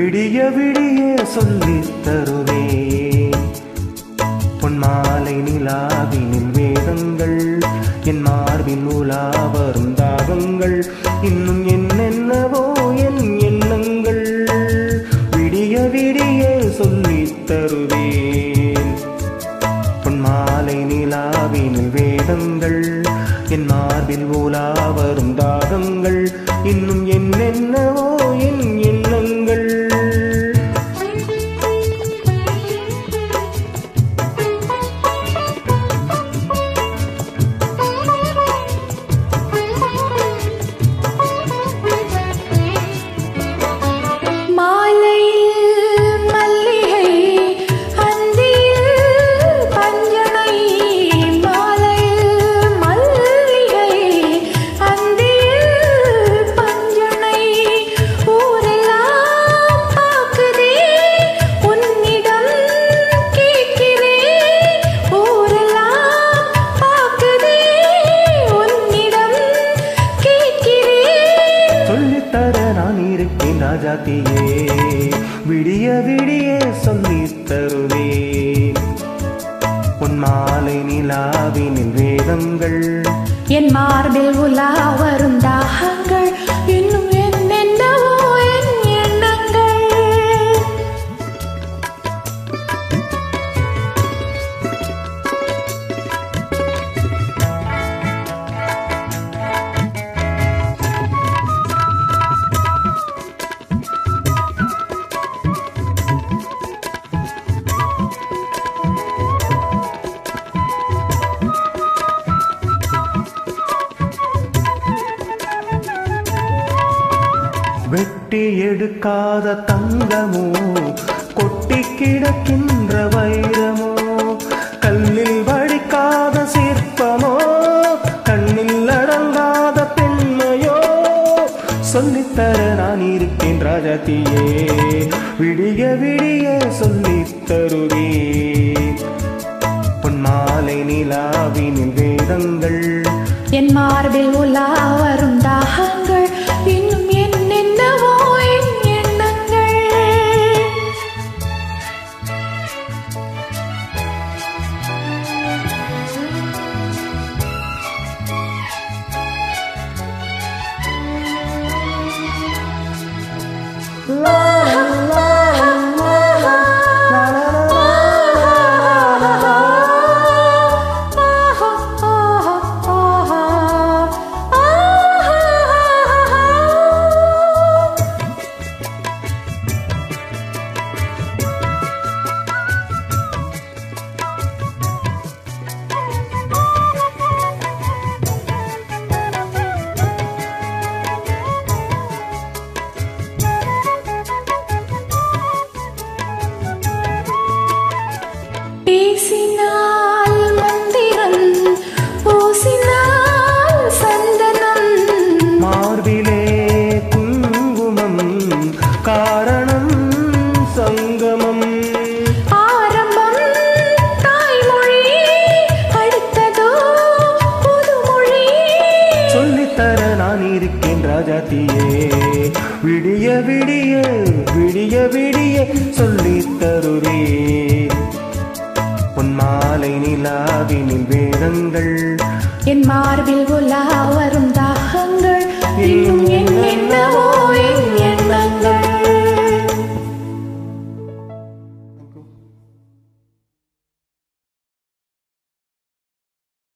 விடிய விடிய சொல்லித் தருவேன் பொன்மாலை நிலாவினில் வேதங்கள் என் மார்பில் உலா வரும் தாகங்கள் இன்னும் என்னென்னவோ என் எண்ணங்கள் விடிய விடிய சொல்லித் தருவேன் பொன்மாலை நிலாவினில் வேதங்கள் என் மார்பில் உலா வரும் தாகங்கள் இன்னும் என்னென்னவோ என் எண்ணங்கள் மாலையில் மல்லிகை அந்தியில் பஞ்சனை மாலையில் மல்லிகை அந்தியில் பஞ்சனை ஊரெல்லாம் பார்க்குதே உன்னிடம் கேட்கிறேன் ஊரெல்லாம் பார்க்குதே உன்னிடம் கேட்கிறேன் சொல்லித்தர நான் இருக்கேன் ராஜாத்தியே விடிய விடிய சொல்லித் தருவேன் உன் மாலை நிலாவினில் வேதங்கள் என் மார்பில் உலா வரும் தாகங்கள் இன்னும் என்னென்னவோ என் எண்ணங்கள் வெட்டி எடுக்காத தங்கமோ கொட்டி கிடக்கின்ற வைரமோ கல்லில் வடிக்காத சிற்பமோ கண்ணில் அடங்காத பெண்மையோ சொல்லித்தர நான் இருக்கேன் ராஜாத்தியே விடிய விடிய சொல்லித் தருவேன் பொன் மாலை நிலாவினில் வேதங்கள் என் மார்பில் உலா வரும் தாகங்கள் இன்னும் என்னென்னவோ என் எண்ணங்கள் பேசினால் மந்திரம் பூசினால் சந்தனம் மார்பிலே குங்குமம் காரணம் சங்கமம் ஆரம்பம் தாய்மொழி அடுத்ததோ புதுமொழி சொல்லித்தர நான் இருக்கேன் ராஜாத்தியே விடிய விடிய விடிய விடிய சொல்லித் தருவேன் உன் மாலை நிலாவினில் வேதங்கள் என் மார்பில் உலா வரும் தாகங்கள் இன்னும் என்னென்னவோ